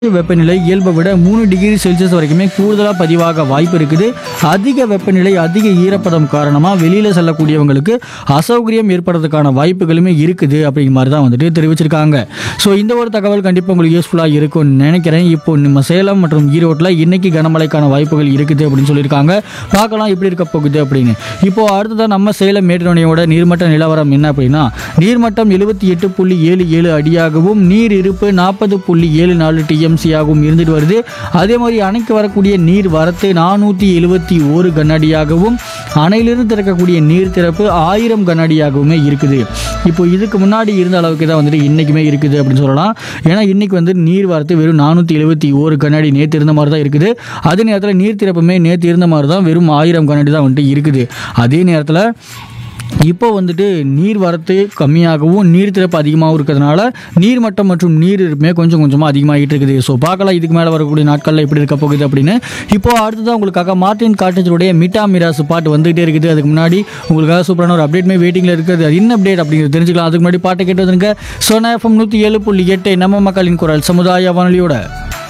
வெப்பநிலை இயல்பை விட மூணு டிகிரி செல்சியஸ் வரைக்குமே கூடுதலாக பதிவாக வாய்ப்பு இருக்குது அதிக வெப்பநிலை அதிக ஈரப்பதம் காரணமாக வெளியில் செல்லக்கூடியவங்களுக்கு அசௌகரியம் ஏற்படுறதுக்கான வாய்ப்புகளுமே இருக்குது அப்படிங்கிற மாதிரி தான் வந்துட்டு தெரிவிச்சிருக்காங்க ஸோ இந்த ஒரு தகவல் கண்டிப்பாக உங்களுக்கு யூஸ்ஃபுல்லாக இருக்கும்னு நினைக்கிறேன் இப்போ நம்ம சேலம் மற்றும் ஈரோட்டில் இன்னைக்கு கனமழைக்கான வாய்ப்புகள் இருக்குது அப்படின்னு சொல்லியிருக்காங்க பார்க்கலாம் எப்படி இருக்க போகுது அப்படின்னு இப்போ அடுத்ததாக நம்ம சேலம் மேட்டுநோனியோட நீர்மட்ட நிலவரம் என்ன அப்படின்னா நீர்மட்டம் எழுபத்தி எட்டு புள்ளி ஏழு ஏழு அடியாகவும் நீர் இருப்பு நாற்பது புள்ளி ஏழு நாலு டிஎம்சியாகவும் இருந்துட்டு வருது அதே மாதிரி அணைக்கு வரக்கூடிய நீர் வரத்து நானூற்றி எழுபத்தி ஒரு கனஅடியாகவும் அணையிலிருந்து திறக்கக்கூடிய நீர் திறப்பு ஆயிரம் கனஅடியாகவுமே இருக்குது இப்போ இதுக்கு முன்னாடி இருந்த அளவுக்கு தான் வந்துட்டு இன்றைக்குமே இருக்குது அப்படின்னு சொல்லலாம் ஏன்னா இன்னைக்கு வந்து நீர் வரத்து வெறும் நானூற்றி எழுபத்தி ஒரு கண்ணாடி நேற்று இருந்த மாதிரி தான் இருக்குது அதே நேரத்தில் நீர் திறப்புமே நேற்று இருந்த மாதிரி தான் வெறும் ஆயிரம் கண்ணாடி தான் வந்துட்டு இருக்குது அதே நேரத்தில் இப்போ வந்துட்டு நீர் வரத்து கம்மியாகவும் நீர் திறப்பு அதிகமாகவும் இருக்கிறதுனால நீர்மட்டம் மற்றும் நீர் இருப்புமே கொஞ்சம் கொஞ்சமாக அதிகமாகிட்டு இருக்குது ஸோ பார்க்கலாம் இதுக்கு மேலே வரக்கூடிய நாட்களில் எப்படி இருக்க போகுது அப்படின்னு இப்போ அடுத்ததான் உங்களுக்காக மார்டின் காட்டேஜருடைய மிட்டா மிராசு பாட்டு வந்துகிட்டே இருக்குது அதுக்கு முன்னாடி உங்களுக்காக சூப்பரான ஒரு அப்டேட்மே வெயிட்டிங்கில் இருக்குது அது என்ன அப்டேட் அப்படிங்கிறது தெரிஞ்சுக்கலாம் அதுக்கு முன்னாடி பாட்டை கேட்டு வந்துருங்க சோனா எஃப்எம் நூற்றி ஏழு புள்ளி எட்டு நம்ம மக்களின் குரல் சமுதாய வானொலியோட